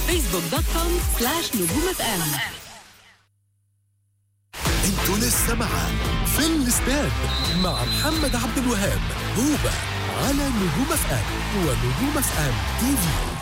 فيسبوك دوت كوم سلاش نجوم اف ام انتوا لسه معاه في الاستاد مع محمد عبد الوهاب هوبا على نجوم اف ام ونجوم اف ام تي في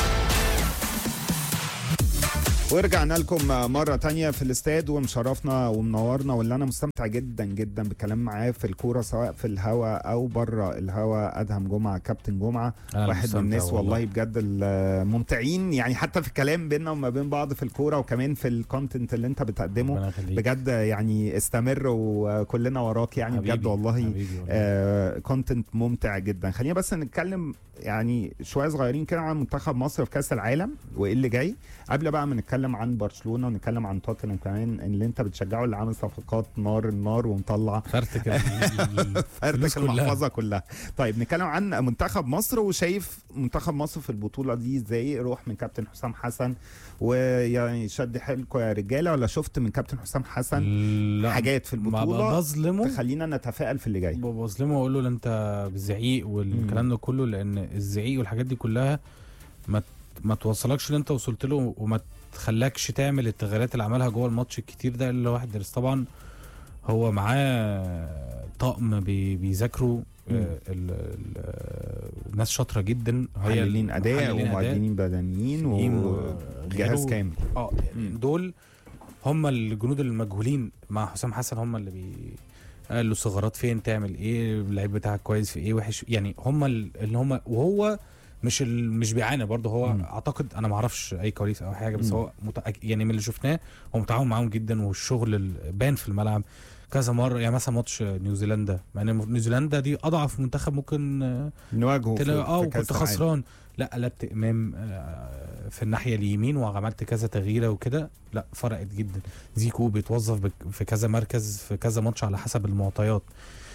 ورجعنا لكم مرة تانية في الاستاد ومشرفنا ومنورنا واللي أنا مستمتع جدا جدا بالكلام معاه في الكورة سواء في الهوا أو بره الهوا أدهم جمعة كابتن جمعة أنا واحد من مستمتع الناس والله. والله بجد الممتعين يعني حتى في الكلام بيننا وما بين بعض في الكورة وكمان في الكونتنت اللي أنت بتقدمه ربنا يخليك. بجد يعني استمر وكلنا وراك يعني حبيبي، بجد والله حبيبي والله. آه كونتنت ممتع جدا خلينا بس نتكلم يعني شويه صغيرين كده عن منتخب مصر في كاس العالم وايه اللي جاي قبل بقى ما نتكلم عن برشلونه ونتكلم عن توتنهام كمان اللي انت بتشجعه اللي عامل صفقات نار النار ومطلع فرتك ال- ال- ال- الفلوس فردك كلها. المحفظه كلها طيب نتكلم عن منتخب مصر وشايف منتخب مصر في البطوله دي ازاي روح من كابتن حسام حسن ويعني شد حيلكم يا رجاله ولا شفت من كابتن حسام حسن لا حاجات في ما البطوله بظلمه تخلينا نتفائل في اللي جاي بظلمه واقول له لا انت بالزعيق والكلام ده كله لان الزعيق والحاجات دي كلها ما ت- ما توصلكش اللي انت وصلت له وما تخلكش تعمل التغييرات اللي عملها جوه الماتش الكتير ده اللي واحد درس طبعا هو معاه طقم بي- بيذاكروا مم. آه، ال- ال- الناس شاطره جدا محللين اداء محللين أداء. ومعدين بدنيين تقييم وجهاز وغيره. كامل اه مم. دول هم الجنود المجهولين مع حسام حسن هم اللي بي قال له ثغرات فين تعمل ايه اللعيب بتاعك كويس في ايه وحش يعني هم ال- اللي هم وهو مش ال... مش بيعاني برضه هو مم. اعتقد انا ما اعرفش اي كواليس او حاجه بس مم. هو متأك... يعني من اللي شفناه هو متعاون معاهم جدا والشغل ال- بان في الملعب كذا مره يعني مثلا ماتش نيوزيلندا مع ان نيوزيلندا دي اضعف منتخب ممكن آه، نواجهه في, تلا- اه في كأس وكنت العالم. خسران لا قلبت امام آه، في الناحيه اليمين وعملت كذا تغييره وكده لا فرقت جدا زيكو بيتوظف بك- في كذا مركز في كذا ماتش على حسب المعطيات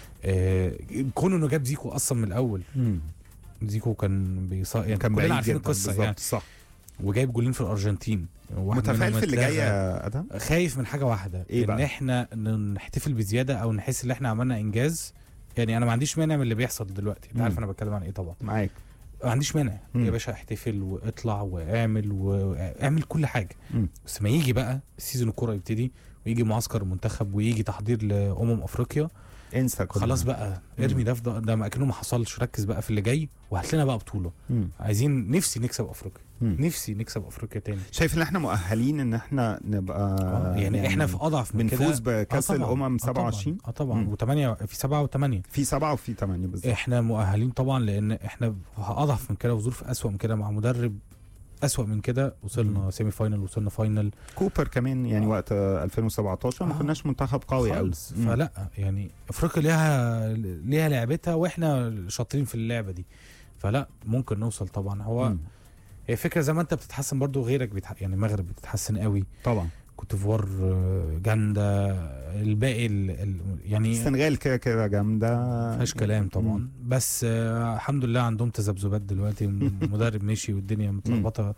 آه، كون انه جاب زيكو اصلا من الاول مم. زيكو كان بيصا يعني كان كلنا بعيد عارفين جدا القصه بالظبط يعني صح وجايب جولين في الارجنتين واحد متفائل منهم في اللي جاي اتلغى. يا ادهم خايف من حاجه واحده إيه ان بقى؟ احنا ن- نحتفل بزياده او نحس ان احنا عملنا انجاز يعني انا ما عنديش مانع من اللي بيحصل دلوقتي انت مم. عارف انا بتكلم عن ايه طبعا معاك ما عنديش مانع مم. يا باشا احتفل واطلع واعمل واعمل كل حاجه مم. بس ما يجي بقى سيزون الكوره يبتدي ويجي معسكر المنتخب ويجي تحضير لامم افريقيا انسى كل خلاص ده. بقى ارمي ده في ده, ده ما اكنه ما حصلش ركز بقى في اللي جاي وهات لنا بقى بطوله مم. عايزين نفسي نكسب افريقيا مم. نفسي نكسب افريقيا تاني شايف ان احنا مؤهلين ان احنا نبقى آه يعني, احنا في اضعف من كده بنفوز بكاس آه طبعاً. الامم آه طبعاً. 27 اه طبعا مم. وثمانيه في سبعه وثمانيه في سبعه وفي ثمانيه بالظبط احنا مؤهلين طبعا لان احنا اضعف من كده وظروف اسوأ من كده مع مدرب اسوأ من كده وصلنا سيمي فاينل وصلنا فاينل كوبر كمان يعني آه. وقت 2017 ما آه. كناش منتخب قوي قوي خالص فلا يعني افريقيا ليها ليها لعبتها واحنا شاطرين في اللعبه دي فلا ممكن نوصل طبعا هو هي فكره زي ما انت بتتحسن برضو غيرك بيتح... يعني المغرب بتتحسن قوي طبعا كوت ديفوار آه، جندا الباقي ال... ال... يعني السنغال كده كده جامده مفيهاش كلام طبعا مم. بس آه الحمد لله عندهم تذبذبات دلوقتي المدرب مشي والدنيا متلخبطه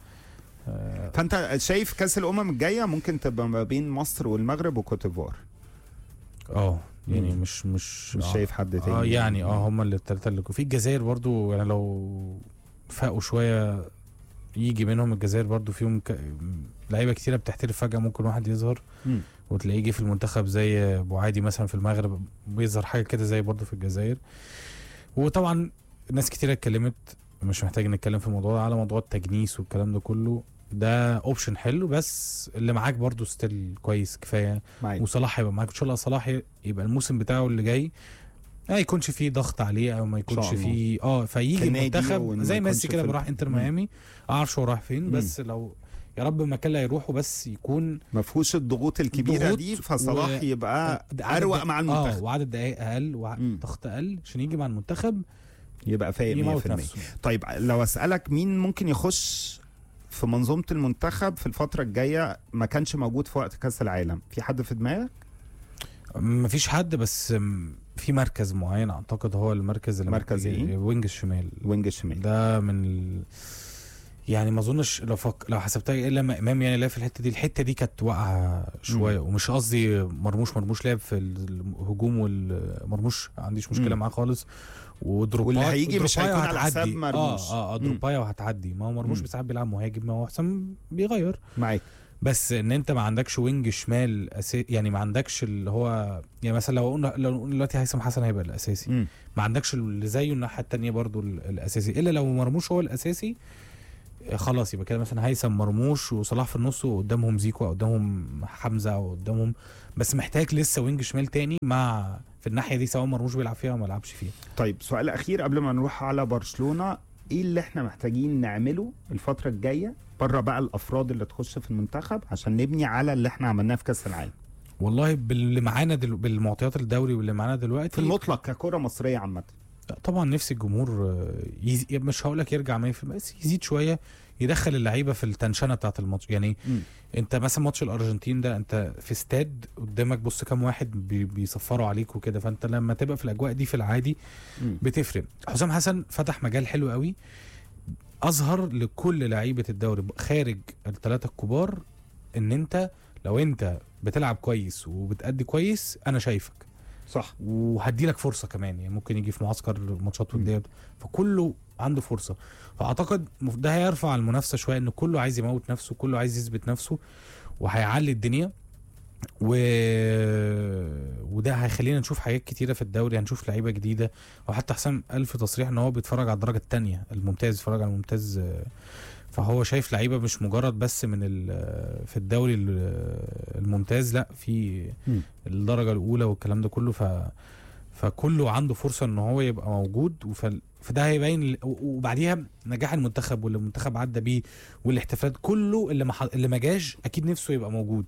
آه فانت شايف كاس الامم الجايه ممكن تبقى ما بين مصر والمغرب وكوت ديفوار اه يعني مم. مش مش مش آه. شايف حد تاني اه يعني اه هم اللي الثلاثه اللي في الجزائر برضو يعني لو فاقوا شويه يجي منهم الجزائر برضو فيهم ك... لعيبه كتيره بتحترف فجاه ممكن واحد يظهر مم. وتلاقيه جه في المنتخب زي ابو عادي مثلا في المغرب بيظهر حاجه كده زي برضو في الجزائر وطبعا ناس كتيره اتكلمت مش محتاج نتكلم في الموضوع ده على موضوع التجنيس والكلام ده كله ده اوبشن حلو بس اللي معاك برضو ستيل كويس كفايه معاك وصلاح هيبقى معاك ان شاء الله صلاح يبقى الموسم بتاعه اللي جاي ما يكونش فيه ضغط عليه او ما يكونش الله. فيه اه فيجي كنادي المنتخب وإنه زي ما ميسي يكونش كده في ال- بيروح انتر مم. ميامي اعرفش هو رايح فين مم. بس لو يا رب المكان اللي هيروحه بس يكون ما فيهوش الضغوط الكبيره ضغوط دي فصلاح و- يبقى عدد اروق دق- مع اه المنتخب وعدد دقائق اقل مم. وضغط اقل عشان يجي مع المنتخب يبقى فاهم يموت 100% نفسه طيب لو اسالك مين ممكن يخش في منظومه المنتخب في الفتره الجايه ما كانش موجود في وقت كاس العالم في حد في دماغك مفيش حد بس م، في مركز معين اعتقد هو المركز اللي مركز ممكن- إيه؟ وينج الشمال وينج الشمال ده من ال... يعني ما اظنش لو فك... لو حسبتها الا ما امام يعني لعب في الحته دي الحته دي كانت واقعه شويه ومش قصدي مرموش مرموش لعب في الهجوم والمرموش ما عنديش مشكله مم. معاه خالص ودروباي واللي هيجي مش دروباي هيكون على وهتعدي. حساب مرموش. اه اه, آه مم. دروباي وهتعدي ما هو مرموش مم. ساعات بيلعب مهاجم ما هو حسام بيغير معاك بس ان انت ما عندكش وينج شمال أسي... يعني ما عندكش اللي هو يعني مثلا لو قلنا لو قلنا دلوقتي هيثم حسن هيبقى الاساسي مم. ما عندكش اللي زيه الناحيه التانية برضو ال- الاساسي الا لو مرموش هو الاساسي آه، خلاص يبقى كده مثلا هيثم مرموش وصلاح في النص وقدامهم زيكو او قدامهم حمزه او قدامهم بس محتاج لسه وينج شمال تاني مع في الناحيه دي سواء مرموش بيلعب فيها او ما لعبش فيها طيب سؤال اخير قبل ما نروح على برشلونه ايه اللي احنا محتاجين نعمله الفتره الجايه بره بقى الافراد اللي تخش في المنتخب عشان نبني على اللي احنا عملناه في كاس العالم والله باللي معانا دل... بالمعطيات الدوري واللي معانا دلوقتي في المطلق ككره مصريه عامه لا، طبعا نفسي الجمهور آه، يز... مش هقول لك يرجع 100% بس يزيد شويه يدخل اللعيبه في التنشنه بتاعت الماتش يعني مم. انت مثلا ماتش الارجنتين ده انت في استاد قدامك بص كام واحد بي... بيصفروا عليك وكده فانت لما تبقى في الاجواء دي في العادي مم. بتفرق حسام حسن فتح مجال حلو قوي اظهر لكل لعيبه الدوري خارج الثلاثه الكبار ان انت لو انت بتلعب كويس وبتأدي كويس انا شايفك صح وهدي لك فرصه كمان يعني ممكن يجي في معسكر ماتشات وديه فكله عنده فرصه فاعتقد مف- ده هيرفع المنافسه شويه ان كله عايز يموت نفسه كله عايز يثبت نفسه وهيعلي الدنيا و... وده هيخلينا نشوف حاجات كتيره في الدوري هنشوف لعيبه جديده وحتى حسام قال في تصريح ان هو بيتفرج على الدرجه الثانيه الممتاز بيتفرج على الممتاز آه، فهو شايف لعيبه مش مجرد بس من ال- في الدوري ال- الممتاز لا في مم. الدرجه الاولى والكلام ده كله ف فكله عنده فرصه ان هو يبقى موجود وف... فده هيبين ال- و- وبعديها نجاح المنتخب واللي المنتخب عدى بيه والاحتفالات كله اللي ما ح... اللي ما جاش اكيد نفسه يبقى موجود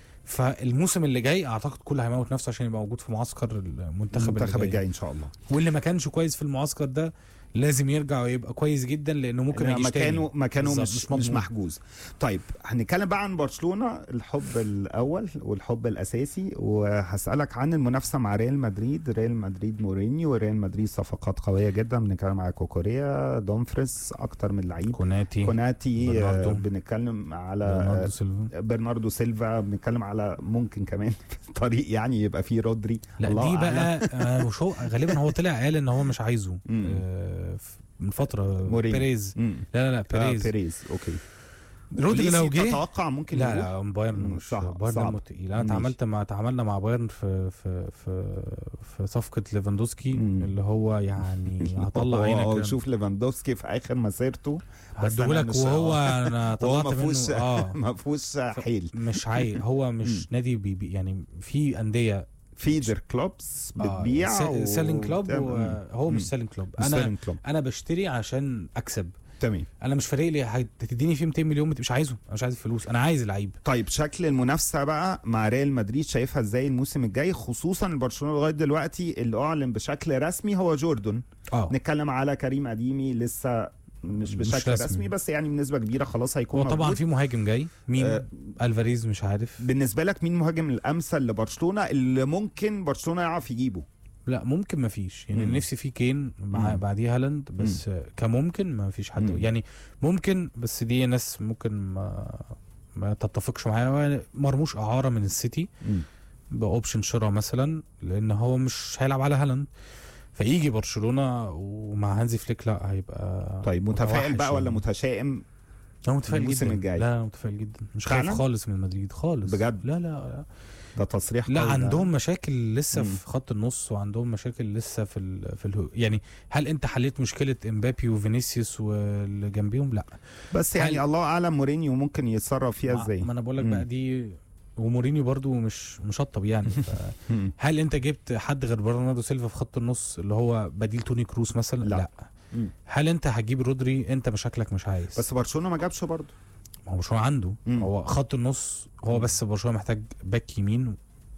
فالموسم اللي جاي اعتقد كله هيموت نفسه عشان يبقى موجود في معسكر المنتخب, المنتخب اللي الجاي ان شاء الله واللي ما كانش كويس في المعسكر ده لازم يرجع ويبقى كويس جدا لانه ممكن ما يعني يجيش مكانه تاني مكانه بالظبط، مش مش مش, مضمون. محجوز طيب هنتكلم بقى عن برشلونه الحب الاول والحب الاساسي وهسالك عن المنافسه مع ريال مدريد ريال مدريد مورينيو وريال مدريد صفقات قويه جدا بنتكلم على كوكوريا دومفريس اكتر من لعيب كوناتي كوناتي برناردو. آه، بنتكلم على برناردو سيلفا برناردو سيلفا بنتكلم على ممكن كمان في الطريق يعني يبقى فيه رودري لا الله دي أعلم. بقى آه، مش هو غالبا هو طلع قال ان هو مش عايزه مم. آه، ف- من فتره مورينيو. بيريز مم. لا لا لا آه، بيريز بيريز اوكي رودري لو بوليسي جه تتوقع ممكن لا يروح؟ لا بايرن مم، مش صعب- بايرن صعب. دمه تقيل انا ماشي. اتعاملت مع تعاملنا مع بايرن في في في في صفقه ليفاندوسكي مم. اللي هو يعني هطلع هو- هو عينك شوف ليفاندوفسكي في اخر مسيرته بس أنا هديهولك مش- وهو انا هو طلعت ما فيهوش منه اه ما فيهوش حيل مش عاي هو مش نادي بي بي يعني في انديه فيدر كلوبس بتبيع و- سيلينج كلوب وبتعمل- وهو مم. مش سيلينج كلوب مش انا سيلينج كلوب انا بشتري عشان اكسب تمام انا مش فارق لي هتديني فيه 200 مليون مش عايزه انا مش عايز الفلوس انا عايز لعيب طيب شكل المنافسه بقى مع ريال مدريد شايفها ازاي الموسم الجاي خصوصا برشلونه لغايه دلوقتي اللي اعلن بشكل رسمي هو جوردن اه نتكلم على كريم اديمي لسه مش مش بشكل رسمي. رسمي. بس يعني بنسبه كبيره خلاص هيكون هو طبعا موجود. في مهاجم جاي مين آه، الفاريز مش عارف بالنسبه لك مين المهاجم الامثل لبرشلونه اللي ممكن برشلونه يعرف يجيبه لا ممكن ما فيش يعني مم. نفسي في كين مع مم. بعديه هالاند بس آه، كممكن ما فيش حد مم. يعني ممكن بس دي ناس ممكن ما ما تتفقش معايا مرموش اعاره من السيتي باوبشن شراء مثلا لان هو مش هيلعب على هالاند فيجي برشلونه ومع هانزي فليك لا هيبقى طيب متفائل متوحش بقى ولا يعني. متشائم انا متفائل الموسم جدا الجاي؟ لا انا متفائل جدا مش فعلا؟ خايف خالص من مدريد خالص بجد؟ لا لا ده تصريح لا قوي ده. عندهم مشاكل لسه مم. في خط النص وعندهم مشاكل لسه في ال في ال يعني هل انت حليت مشكله امبابي وفينيسيوس واللي جنبيهم لا بس يعني هل- الله اعلم مورينيو ممكن يتصرف فيها ما- ازاي ما انا بقول لك مم. بقى دي ومورينيو برضو مش مشطب يعني ف- مم. هل انت جبت حد غير برناردو سيلفا في خط النص اللي هو بديل توني كروس مثلا لا. لا, مم. هل انت هتجيب رودري انت مشاكلك مش عايز بس برشلونه ما جابش برضه ما هو مش هو عنده مم. هو خط النص هو بس برشلونه محتاج باك يمين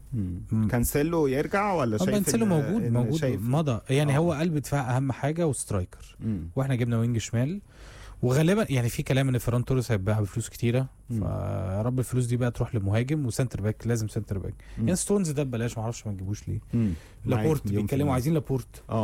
مم. كانسيلو يرجع ولا طب شايف بنسلو إن- موجود إن موجود شايف مضى يعني آه. هو قلب دفاع اهم حاجه وسترايكر مم. واحنا جبنا وينج شمال وغالبا يعني في كلام ان فيران توريس هيتباع بفلوس كتيره مم. فيا رب الفلوس دي بقى تروح لمهاجم وسنتر باك لازم سنتر باك مم. يعني ستونز ده ببلاش ما اعرفش ما تجيبوش ليه مم. معاك لابورت مليون في بيتكلموا المية. عايزين لابورت اه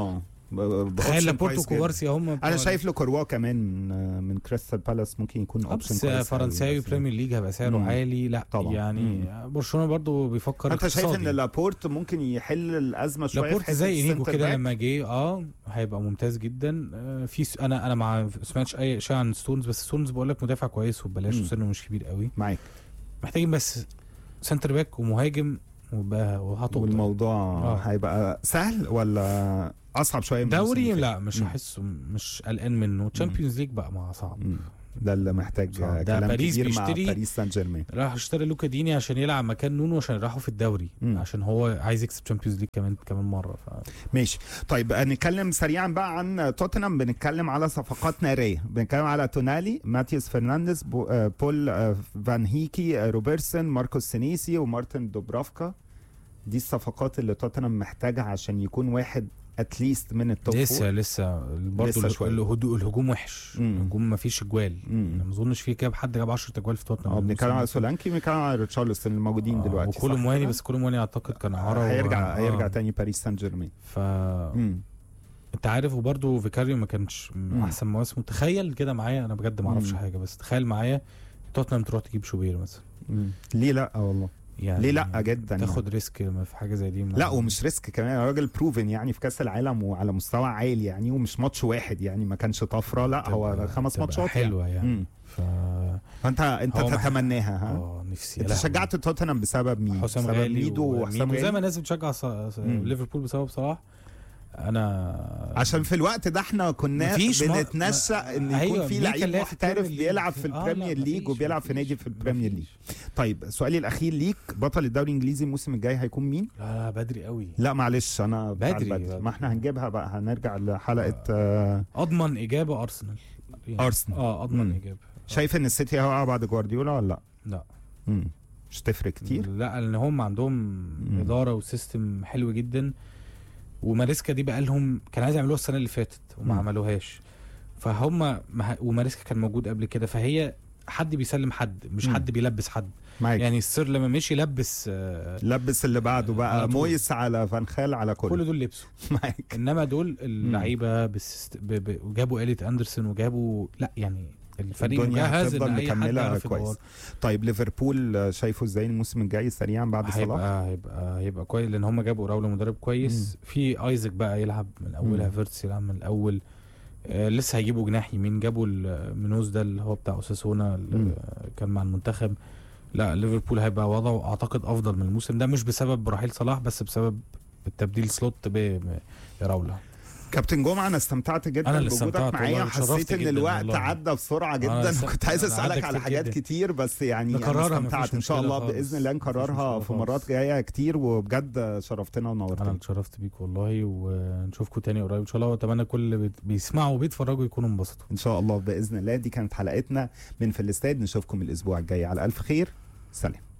ب- تخيل بأوبشن لابورتو كويس جدا. كوبارسي هم انا شايف له كوروا كمان من, من كريستال بالاس ممكن يكون آه، اوبشن بس كويس فرنساوي أوي، بس- بريمير ليج هيبقى سعره مم. عالي لا طبعا. يعني برشلونه برضو بيفكر انت شايف اقتصادي. ان لابورت ممكن يحل الازمه شويه في لابورت حتة زي انيجو السنتر كده باك؟ لما جه اه هيبقى ممتاز جدا آه في س... انا انا ما سمعتش اي شيء عن ستونز بس ستونز بقول لك مدافع كويس وببلاش مم. وسنه مش كبير قوي معاك محتاجين بس سنتر باك ومهاجم وبقى وهتقطع والموضوع آه. هيبقى سهل ولا اصعب شويه من الموسم دوري اللي لا مش مم. هحسه مش قلقان منه تشامبيونز ليج بقى ما صعب فات؟ مم. ده اللي محتاج صح. ده كلام باريس كتير مع بيشتري- باريس سان جيرمان راح اشتري لوكا ديني عشان يلعب مكان نونو عشان يراحوا في الدوري مم. عشان هو عايز يكسب تشامبيونز ليج كمان كمان مره ف... ماشي طيب نتكلم سريعا بقى عن توتنهام بنتكلم على صفقات ناريه بنتكلم على تونالي ماتيوس فرنانديز بو آه، بول آه، فان هيكي آه، روبرتسون ماركوس سينيسي ومارتن دوبرافكا دي الصفقات اللي توتنهام محتاجها عشان يكون واحد اتليست من التوب لسه فور. لسه برضه لسه شوية. الهدو الهجوم وحش مم. الهجوم ما فيش اجوال مم. ما اظنش في كده حد جاب 10 اجوال في توتنهام اه بنتكلم على الموسم ده. سولانكي بنتكلم على ريتشارلسون الموجودين آه، دلوقتي وكولو صح مواني كده؟ بس كولو مواني اعتقد كان عرى و- هيرجع آه. هيرجع تاني باريس سان جيرمان ف مم. انت عارف وبرضه فيكاريو ما كانش من احسن مواسمه تخيل كده معايا انا بجد ما اعرفش مم. حاجه بس تخيل معايا توتنهام تروح تجيب شوبير مثلا مم. ليه لا والله يعني ليه لا جدا تاخد ريسك ما في حاجه زي دي ما- لا ومش ريسك كمان الراجل بروفن يعني في كاس العالم وعلى مستوى عالي يعني ومش ماتش واحد يعني ما كانش طفره لا هو تبقى- خمس تبقى ماتشات حلوه يعني, مم. ف فانت انت هو مح- تتمناها ها اه نفسي يا انت لهوي. شجعت توتنهام بسبب مين؟ حسام بسبب غالي ميدو وحسام وميدو زي ما غالي الناس بتشجع ص- ص- مم. ليفربول بسبب صلاح انا عشان في الوقت ده احنا كنا مفيش ما- بنتنشأ ما- ان أيوة، يكون في مين كان لعيب لاعب في محترف البريمير ليج؟ بيلعب في آه، لا، البريمير ليج مفيش، وبيلعب في مفيش، نادي في البريمير ليج مفيش. طيب سؤالي الاخير ليك بطل الدوري الانجليزي الموسم الجاي هيكون مين؟ لا لا بدري قوي لا معلش انا بتاع بدري، البدري. بدري. ما احنا هنجيبها بقى هنرجع لحلقه آه اضمن اجابه ارسنال يعني أرسنال. اه اضمن مم. اجابه شايف ان السيتي هيقع بعد جوارديولا ولا لا؟ لا مم. مش تفرق كتير لا لان هم عندهم مم. اداره وسيستم حلو جدا وماريسكا دي بقى لهم كان عايز يعملوها السنه اللي فاتت وما مم. عملوهاش فهم مه... وماريسكا كان موجود قبل كده فهي حد بيسلم حد مش مم. حد بيلبس حد معاك يعني السر لما مشي لبس آه، لبس اللي بعده بقى على طول. مويس على فانخال على كل كله دول لبسوا معاك انما دول اللعيبه بالسست... ب... ب... وجابوا آلة اندرسون وجابوا لا يعني الفريق الدنيا مجهز هتفضل ان اي حد مكملة يعرف كويس. يدور طيب ليفربول آه، شايفه ازاي الموسم الجاي سريعا بعد صلاح؟ هيبقى هيبقى هيبقى كويس لان هم جابوا راولا مدرب كويس في ايزك بقى يلعب من اولها مم. فيرتس يلعب من الاول آه لسه هيجيبوا جناح يمين جابوا المنوز ده اللي هو بتاع اساسونا اللي مم. كان مع المنتخب لا ليفربول هيبقى وضعه اعتقد افضل من الموسم ده مش بسبب رحيل صلاح بس بسبب التبديل سلوت براولا كابتن جمعه انا استمتعت جدا أنا اللي بوجودك استمتعت معايا والله، حسيت اتشرفت ان جداً الوقت والله. عدى بسرعه أنا جدا س- كنت عايز أنا اسالك عدى على كتير حاجات جداً. كتير بس يعني أنا نكررها، استمتعت مفيش ان شاء مشكلة الله خالص. باذن الله مفيش نكررها مشكلة في مرات خالص. جايه كتير وبجد شرفتنا انا ونورتنا اتشرفت بيك والله ونشوفكم تاني قريب ان شاء الله واتمنى كل اللي بيت- بيسمعوا وبيتفرجوا يكونوا انبسطوا ان شاء الله باذن الله دي كانت حلقتنا من في الاستاد نشوفكم الاسبوع الجاي على الف خير سلام